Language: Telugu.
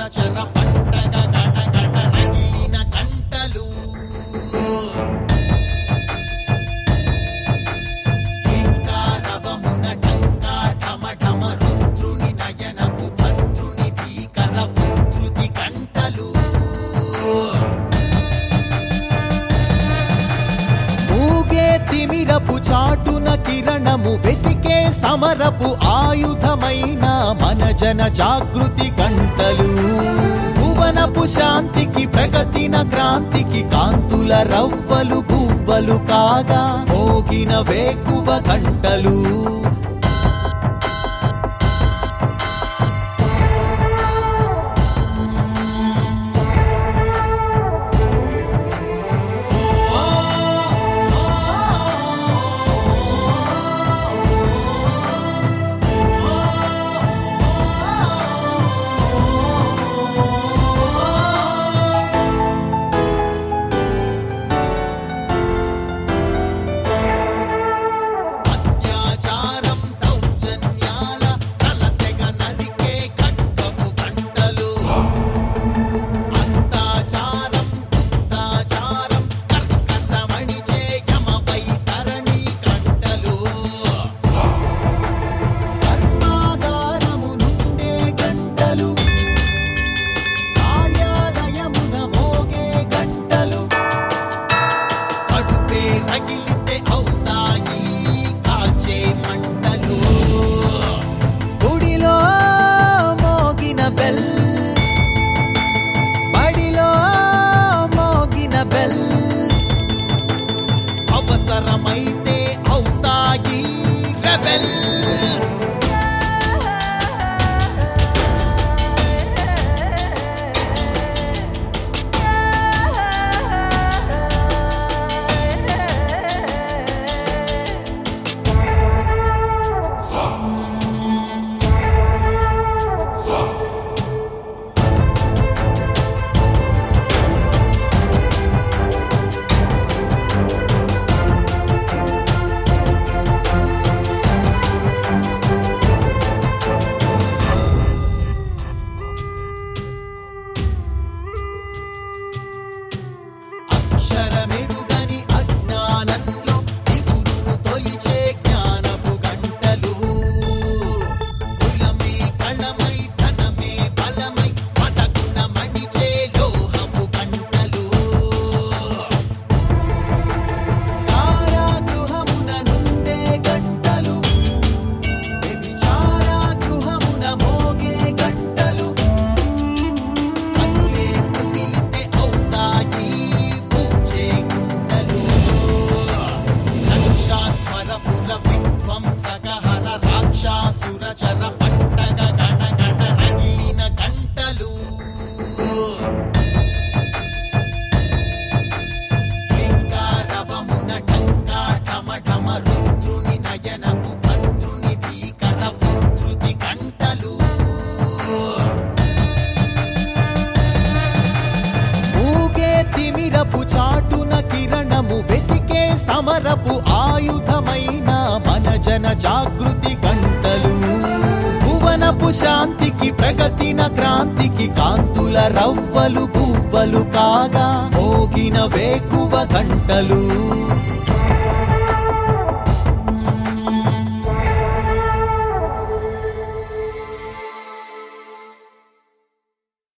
సురచర పట్టగ గణ గణ రగిలిన కంటలు కింకారవమున టంకా ఠమ ఠమ రుద్రుని నయనపు భద్రుని భీకర పుత్రుతి కంటలు ఊగే తిమిరపు చాటున కిరణము వెతికే సమరపు ఆయుధమైన మన జన జాగృతి గంటలు భువనపు శాంతికి ప్రగతిన క్రాంతికి కాంతుల రవ్వలు గువ్వలు కాగా మోగిన వేకువ గంటలు అత్యాచారం దౌర్జన్యాల తలతెగ నరికే ఖడ్గపు గంటలు అత్యాచారం గుత్తాచారం కర్కశమణి చేయమపై తరణి గంటలు కర్మాగారము నుండే గంటలు కార్యాలయమున మోగే గంటలు కడుపే రగిలితే అవుతాయి కాల్చే మంటలు గుడిలో మోగిన బెల్స్ బడిలో మోగిన బెల్స్ అవసరమైతే అవుతాయి రెబెల్స్ అక్షరమెరుగని అజ్ఞానంలో ఎగురును తొలిచే జ్ఞానపు గంటలు కులమే కళమై ధనమే బలమై పటకున మణిచే లోహపు గంటలు కారాగృహమున నుండే గంటలు వ్యభిచార గృహమున మోగే గంటలు కనులే కుమిలితే అవుతాయి పూచే గుంటలు లక్షాధ్వరపుర విధ్వంసకహర రాక్షాసుర చర పట్టగ గణ గణ రగిలిన గంటలు కింకారవమున టంకా ఠమ ఠమ రుద్రుని నయనపు భద్రుని భీకర పుత్రుతి గంటలు ఊగే తిమిరపు చాటున కిరణము వెతికే సమరపు ఆయుధమైన మన జన జాగృతి గంటలు భువనపు శాంతికి ప్రగతిన క్రాంతికి కాంతుల రవ్వలు గువ్వలు కాగా మోగిన వేకువ గంటలు